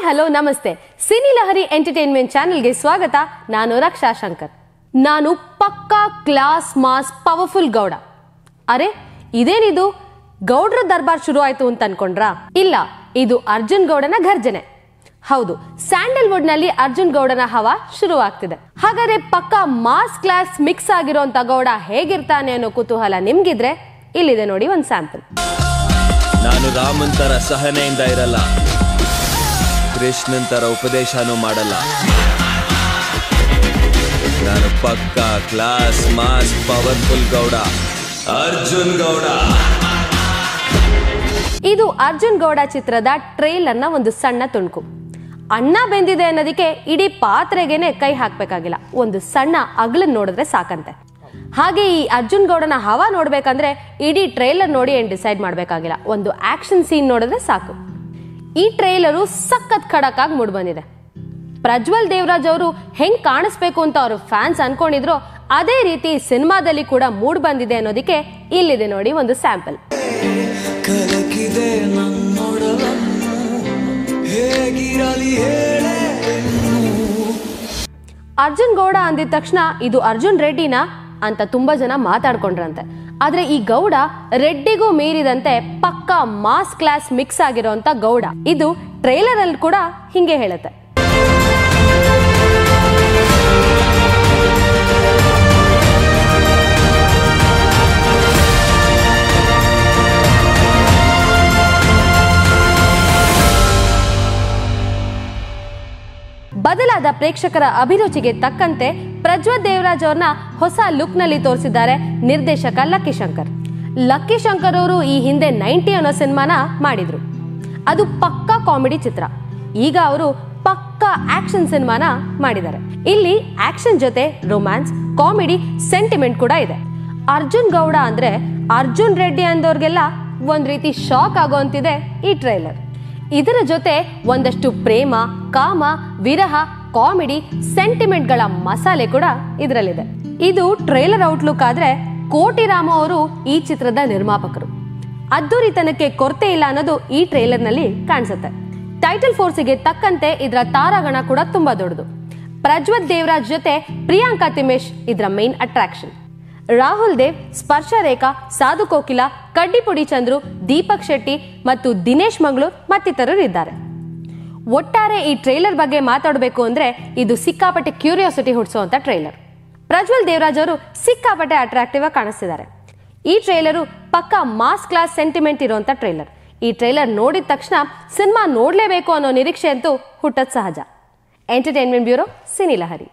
hello ನಮಸ್ತೆ cine Lahari entertainment ಚಾನೆಲ್ಗೆ ಸ್ವಾಗತ ನಾನು ರಕ್ಷಾ ಶಂಕರ್ ನಾನು ಪಕ್ಕಾ ಕ್ಲಾಸ್ ಮಾಸ್ ಪವರ್ಫುಲ್ ಗೌಡ ಅರೆ ಇದೇನಿದು ಗೌಡ್ರ ದರ್ಬಾರ್ ಶುರು ಆಯ್ತು ಅಂತ ಅನ್ಕೊಂಡ್ರಾ ಇಲ್ಲ ಇದು ಅರ್ಜುನ್ ಗೌಡನ ಘರ್ಜನೆ ಹೌದು ಸ್ಯಾಂಡಲ್ವುಡ್ ನಲ್ಲಿ ಅರ್ಜುನ್ ಗೌಡನ ಹವಾ ಶುರು ಆಗ್ತಿದೆ ಹಾಗಾದ್ರೆ ಪಕ್ಕಾ ಮಾಸ್ ಕ್ಲಾಸ್ ಮಿಕ್ಸ್ ಆಗಿರೋಂತ ಗೌಡ ಹೇಗಿರ್ತಾನೆ ಅನ್ನೋ ಕುತೂಹಲ ನಿಮ್ಗಿದ್ರೆ ಇಲ್ಲಿದೆ ನೋಡಿ ಒಂದ್ ಸ್ಯಾಂಪಲ್ ನಾನು ರಾಮನ್ ತರ ಸಹನೆಯಿಂದ ಇರಲ್ಲ ಕೃಷ್ಣನ್ ತರ ಉಪದೇಶನೂ ಮಾಡಲ್ಲ ನಾನು ಪಕ್ಕ class mass powerful Gowda Arjun Gowda ಇದು ಅರ್ಜುನ್ ಗೌಡ ಚಿತ್ರದ ಟ್ರೈಲರ್ನ ಒಂದು ಸಣ್ಣ ತುಣುಕು ಅನ್ನ ಬೆಂದಿದೆ ಅನ್ನೋದಕ್ಕೆ ಇಡೀ ಪಾತ್ರೆಗೆನೆ ಕೈ ಹಾಕ್ಬೇಕಾಗಿಲ್ಲ ಒಂದು ಸಣ್ಣ ಅಗ್ಲನ್ ನೋಡಿದ್ರೆ ಸಾಕಂತೆ ಹಾಗೆ ಈ ಅರ್ಜುನ್ ಗೌಡನ ಹವಾ ನೋಡ್ಬೇಕಂದ್ರೆ ಇಡೀ ಟ್ರೈಲರ್ ನೋಡಿ ಏನ್ ಡಿಸೈಡ್ ಮಾಡ್ಬೇಕಾಗಿಲ್ಲ ಒಂದು ಆಕ್ಷನ್ ಸೀನ್ ನೋಡಿದ್ರೆ ಸಾಕು ಈ ಟ್ರೈಲರು ಸಖತ್ ಖಡಕ್ ಆಗಿ ಮೂಡ್ ಬಂದಿದೆ ಪ್ರಜ್ವಲ್ ದೇವರಾಜ್ ಅವರು ಹೆಂಗ್ ಕಾಣಿಸ್ಬೇಕು ಅಂತ ಅವರು ಫ್ಯಾನ್ಸ್ ಅನ್ಕೊಂಡಿದ್ರು ಅದೇ ರೀತಿ ಸಿನಿಮಾದಲ್ಲಿ ಕೂಡ ಮೂಡ್ ಬಂದಿದೆ ಅನ್ನೋದಕ್ಕೆ ಇಲ್ಲಿದೆ ನೋಡಿ ಒಂದು ಸ್ಯಾಂಪಲ್ ಕಲಕಿದೆ ನನ್ನೊಡಲನ್ನು ಹೇಗಿರಲಿ ಹೇಳೆ ಅರ್ಜುನ್ ಗೌಡ ಅಂದಿದ ತಕ್ಷಣ ಇದು ಅರ್ಜುನ್ ರೆಡ್ಡಿನಾ ಅಂತ ತುಂಬಾ ಜನ ಮಾತಾಡ್ಕೊಂಡ್ರಂತೆ ಆದ್ರೆ ಈ ಗೌಡ ರೆಡ್ಡಿಗೂ ಮೀರಿದಂತೆ ಪಕ್ಕಾ ಮಾಸ್ ಕ್ಲಾಸ್ ಮಿಕ್ಸ್ ಆಗಿರೋಂತ ಗೌಡ ಇದು ಟ್ರೈಲರ್ ಅಲ್ಲಿ ಕೂಡ ಹಿಂಗೆ ಹೇಳುತ್ತೆ ಬದಲಾದ ಪ್ರೇಕ್ಷಕರ ಅಭಿರುಚಿಗೆ ತಕ್ಕಂತೆ ಪ್ರಜ್ವಲ್ ದೇವರಾಜ್ ಅವ್ರನ್ನ ಹೊಸ ಲುಕ್ ನಲ್ಲಿ ತೋರಿಸಿದ್ದಾರೆ ನಿರ್ದೇಶಕ ಲಕ್ಕಿ ಶಂಕರ್ ಲಕ್ಕಿ ಶಂಕರ್ ಅವರು ಈ ಹಿಂದೆ ನೈಂಟಿ ಅನ್ನೋ ಸಿನಿಮಾನ ಮಾಡಿದ್ರು ಅದು ಪಕ್ಕಾ ಕಾಮಿಡಿ ಚಿತ್ರ ಈಗ ಅವರು ಪಕ್ಕಾ ಆಕ್ಷನ್ ಸಿನಿಮಾನ ಮಾಡಿದ್ದಾರೆ ಇಲ್ಲಿ ಆಕ್ಷನ್ ಜೊತೆ ರೊಮ್ಯಾನ್ಸ್ ಕಾಮಿಡಿ ಸೆಂಟಿಮೆಂಟ್ ಕೂಡ ಇದೆ ಅರ್ಜುನ್ ಗೌಡ ಅಂದ್ರೆ ಅರ್ಜುನ್ ರೆಡ್ಡಿ ಅಂದವ್ರಿಗೆಲ್ಲ ಒಂದ್ ರೀತಿ ಶಾಕ್ ಆಗೋಂತಿದೆ ಈ ಟ್ರೈಲರ್ ಇದರ ಜೊತೆ ಒಂದಷ್ಟು ಪ್ರೇಮ ಕಾಮ ವಿರಹ ಕಾಮಿಡಿ ಸೆಂಟಿಮೆಂಟ್ಗಳ ಮಸಾಲೆ ಕೂಡ ಇದರಲ್ಲಿದೆ ಇದು ಟ್ರೈಲರ್ ಔಟ್ಲುಕ್ ಆದ್ರೆ ಕೋಟಿ ರಾಮ ಅವರು ಈ ಚಿತ್ರದ ನಿರ್ಮಾಪಕರು ಅದ್ದೂರಿತನಕ್ಕೆ ಕೊರತೆ ಇಲ್ಲ ಅನ್ನೋದು ಈ ಟ್ರೈಲರ್ನಲ್ಲಿ ಕಾಣಿಸುತ್ತೆ ಟೈಟಲ್ ಫೋರ್ಸಿಗೆ ತಕ್ಕಂತೆ ಇದರ ತಾರಾಗಣ ಕೂಡ ತುಂಬಾ ದೊಡ್ಡದು ಪ್ರಜ್ವತ್ ದೇವರಾಜ್ ಜೊತೆ ಪ್ರಿಯಾಂಕಾ ತಿಮೇಶ್ ಇದರ ಮೇನ್ ಅಟ್ರಾಕ್ಷನ್ ರಾಹುಲ್ ದೇವ್ ಸ್ಪರ್ಶ ರೇಖಾ ಸಾಧು ಕೋಕಿಲ ಕಡ್ಡಿಪುಡಿ ಚಂದ್ರು ದೀಪಕ್ ಶೆಟ್ಟಿ ಮತ್ತು ದಿನೇಶ್ ಮಂಗಳೂರ್ ಮತ್ತಿತರರು ಇದ್ದಾರೆ ಒಟ್ಟಾರೆ ಈ ಟ್ರೈಲರ್ ಬಗ್ಗೆ ಮಾತಾಡಬೇಕು ಅಂದ್ರೆ ಇದು ಸಿಕ್ಕಾಪಟ್ಟೆ ಕ್ಯೂರಿಯಾಸಿಟಿ ಹುಟ್ಟಿಸುವಂತ ಟ್ರೈಲರ್ ಪ್ರಜ್ವಲ್ ದೇವರಾಜ್ ಅವರು ಸಿಕ್ಕಾಪಟ್ಟೆ ಅಟ್ರಾಕ್ಟಿವ್ ಆಗಿ ಕಾಣಿಸ್ತಿದ್ದಾರೆ ಈ ಟ್ರೈಲರು ಪಕ್ಕಾ ಮಾಸ್ ಕ್ಲಾಸ್ ಸೆಂಟಿಮೆಂಟ್ ಇರುವಂತ ಟ್ರೈಲರ್ ಈ ಟ್ರೈಲರ್ ನೋಡಿದ ತಕ್ಷಣ ಸಿನಿಮಾ ನೋಡ್ಲೇಬೇಕು ಅನ್ನೋ ನಿರೀಕ್ಷೆ ಅಂತೂ ಹುಟ್ಟದ್ ಸಹಜ ಎಂಟರ್ಟೈನ್ಮೆಂಟ್ ಬ್ಯೂರೋ ಸಿನಿ ಲಹರಿ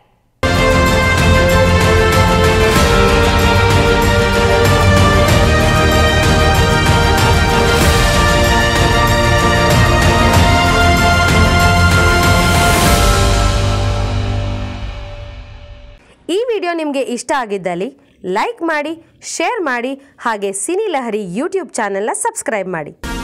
ಈ ವಿಡಿಯೋ ನಿಮಗೆ ಇಷ್ಟ ಆಗಿದ್ದಲ್ಲಿ ಲೈಕ್ ಮಾಡಿ ಶೇರ್ ಮಾಡಿ ಹಾಗೆ ಸಿನಿ ಲಹರಿ ಯೂಟ್ಯೂಬ್ ಚಾನೆಲ್ನ ಸಬ್ಸ್ಕ್ರೈಬ್ ಮಾಡಿ